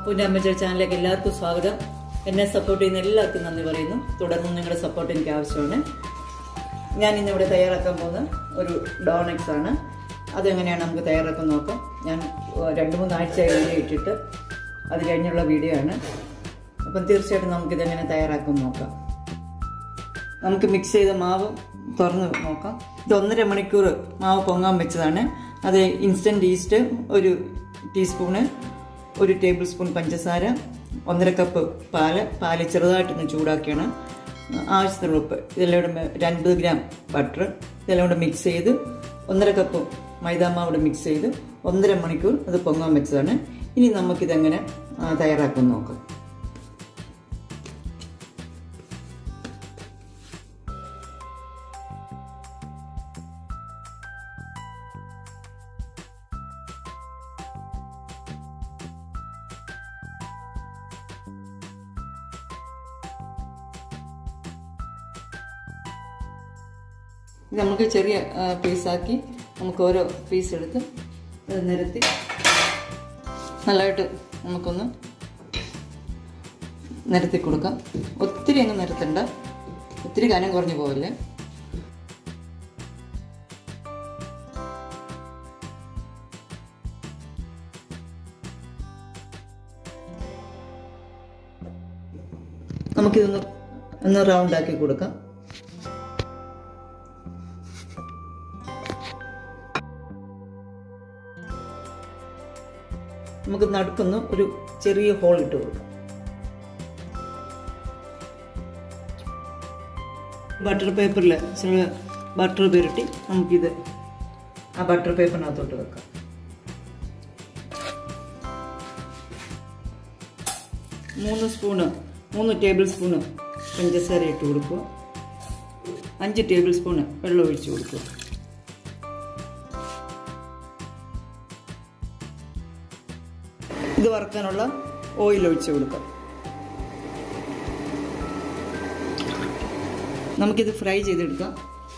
അപ്പൂൻ്റെ അമ്മച്ചി ചാനലിലേക്ക് എല്ലാവർക്കും സ്വാഗതം എന്നെ സപ്പോർട്ട് ചെയ്യുന്ന എല്ലാവർക്കും നന്ദി പറയുന്നു തുടർന്നും നിങ്ങളുടെ സപ്പോർട്ട് എനിക്ക് ആവശ്യമാണ് ഞാൻ ഇന്നിവിടെ തയ്യാറാക്കാൻ പോകുന്ന ഒരു ഡോണക്സ് ആണ് അതെങ്ങനെയാണ് നമുക്ക് തയ്യാറാക്കാൻ നോക്കാം ഞാൻ ഏഹ്, രണ്ട് മൂന്ന് ആഴ്ചയായി വീഡിയോ ഇട്ടിട്ട് അത് കഴിഞ്ഞുള്ള വീഡിയോ ആണ് അപ്പം തീർച്ചയായിട്ടും നമുക്കിതെങ്ങനെ തയ്യാറാക്കാൻ നോക്കാം നമുക്ക് മിക്സ് ചെയ്ത മാവ് തുറന്ന് നോക്കാം ഇത് ഒന്നര മണിക്കൂർ മാവ് പൊങ്ങാൻ വെച്ചതാണ് അത് ഇൻസ്റ്റൻറ്റ് ഈസ്റ്റ് ഒരു ടീസ്പൂണ് ഒരു ടേബിൾ സ്പൂൺ പഞ്ചസാര ഒന്നര കപ്പ് പാല് പാല് ചെറുതായിട്ടൊന്ന് ചൂടാക്കിയാണ് ആവശ്യത്തിനുള്ള ഉപ്പ് ഇതെല്ലാം കൂടെ മെ- ഒരു അൻപത് ഗ്രാം ബട്ടർ ഇതെല്ലാം കൂടെ മിക്സ് ചെയ്ത് ഒന്നര കപ്പ് മൈദാമാവിടെ മിക്സ് ചെയ്ത് ഒന്നര മണിക്കൂർ അത് പൊങ്ങാൻ വെച്ചതാണ് ഇനി നമുക്കിതെങ്ങനെ ആ, തയ്യാറാക്കാൻ നോക്കാം ഇത് നമുക്ക് ചെറിയ ആ, പീസാക്കി നമുക്ക് ഓരോ പീസ് എടുത്ത് അത് നിരത്തി നല്ലതായിട്ട് നമുക്കൊന്ന് നിരത്തി കൊടുക്കാം ഒത്തിരി അങ്ങ് നിരത്തണ്ട ഒത്തിരി കനം കുറഞ്ഞു പോവില്ലേ നമുക്കിതൊന്ന് ഒന്ന് റൗണ്ട് ആക്കി കൊടുക്കാം നമുക്ക് നടുക്കൊന്ന് ഒരു ചെറിയ ഹോൾ ഇട്ട് കൊടുക്കാം ബട്ടർ പേപ്പറിൽ ചെറിയ ബട്ടർ പുരട്ടി നമുക്കിത് ആ ബട്ടർ പേപ്പറിനകത്തോട്ട് വെക്കാം മൂന്ന് സ്പൂണ് മൂന്ന് ടേബിൾ സ്പൂണ് പഞ്ചസാര ഇട്ട് കൊടുക്കുക അഞ്ച് ടേബിൾ സ്പൂണ് വെള്ളം ഒഴിച്ച് കൊടുക്കുക ഇത് വറുക്കാനുള്ള ഓയിൽ ഒഴിച്ച് കൊടുക്കാം നമുക്കിത് ഫ്രൈ ചെയ്തെടുക്കാം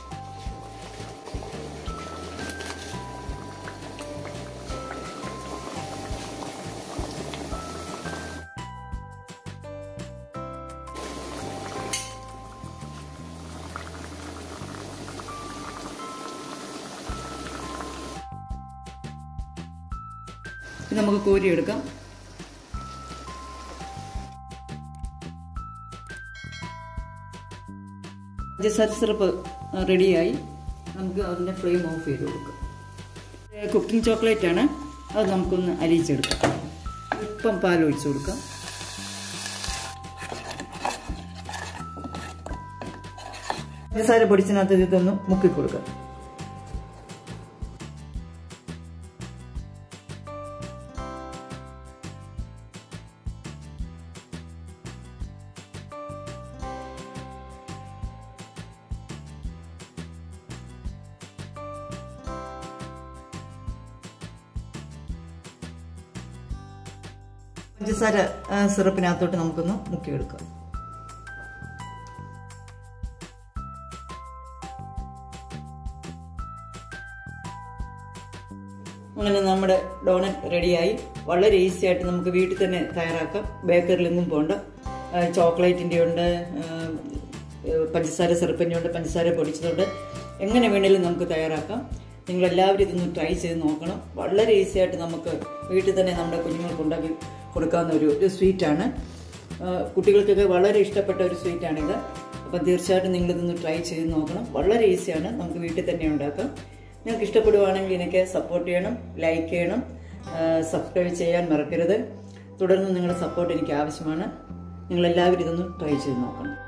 ഇത് നമുക്ക് കോരിയെടുക്കാം പഞ്ചസാര സിറപ്പ് റെഡിയായി നമുക്ക് അതിൻ്റെ ഫ്ലെയിം ഓഫ് ചെയ്ത് കൊടുക്കാം കുക്കിംഗ് ചോക്ലേറ്റ് ആണ് അത് നമുക്കൊന്ന് അലിയിച്ചെടുക്കാം ഇപ്പം പാൽ ഒഴിച്ച് കൊടുക്കാം പഞ്ചസാര പൊടിച്ചിനകത്ത് ഇതൊന്ന് മുക്കി കൊടുക്കാം പഞ്ചസാര ആ, സിറപ്പിനകത്തോട്ട് നമുക്കൊന്ന് മുക്കിയെടുക്കാം അങ്ങനെ നമ്മുടെ ഡോണറ്റ് റെഡിയായി വളരെ ഈസി ആയിട്ട് നമുക്ക് വീട്ടിൽ തന്നെ തയ്യാറാക്കാം ബേക്കറിലെങ്ങും പോകണ്ട ആ, ചോക്ലേറ്റിൻ്റെ ഉണ്ട് ആ, പഞ്ചസാര സിറപ്പിൻ്റെ ഉണ്ട് പഞ്ചസാര പൊടിച്ചതുണ്ട് എങ്ങനെ വേണേലും നമുക്ക് തയ്യാറാക്കാം നിങ്ങളെല്ലാവരും ഇതൊന്ന് ട്രൈ ചെയ്ത് നോക്കണം വളരെ ഈസി ആയിട്ട് നമുക്ക് വീട്ടിൽ തന്നെ നമ്മുടെ കുഞ്ഞുങ്ങൾക്ക് ഉണ്ടാക്കി കൊടുക്കാവുന്ന ഒരു ഒരു സ്വീറ്റാണ് കുട്ടികൾക്കൊക്കെ വളരെ ഇഷ്ടപ്പെട്ട ഒരു സ്വീറ്റാണിത് അപ്പം തീർച്ചയായിട്ടും നിങ്ങളിതൊന്ന് ട്രൈ ചെയ്ത് നോക്കണം വളരെ ഈസിയാണ് നമുക്ക് വീട്ടിൽ തന്നെ ഉണ്ടാക്കാം നിങ്ങൾക്ക് ഇഷ്ടപ്പെടുവാണെങ്കിൽ എനിക്ക് സപ്പോർട്ട് ചെയ്യണം ലൈക്ക് ചെയ്യണം സബ്സ്ക്രൈബ് ചെയ്യാൻ മറക്കരുത് തുടർന്ന് നിങ്ങളുടെ സപ്പോർട്ട് എനിക്ക് ആവശ്യമാണ് നിങ്ങളെല്ലാവരും ഇതൊന്ന് ട്രൈ ചെയ്ത് നോക്കണം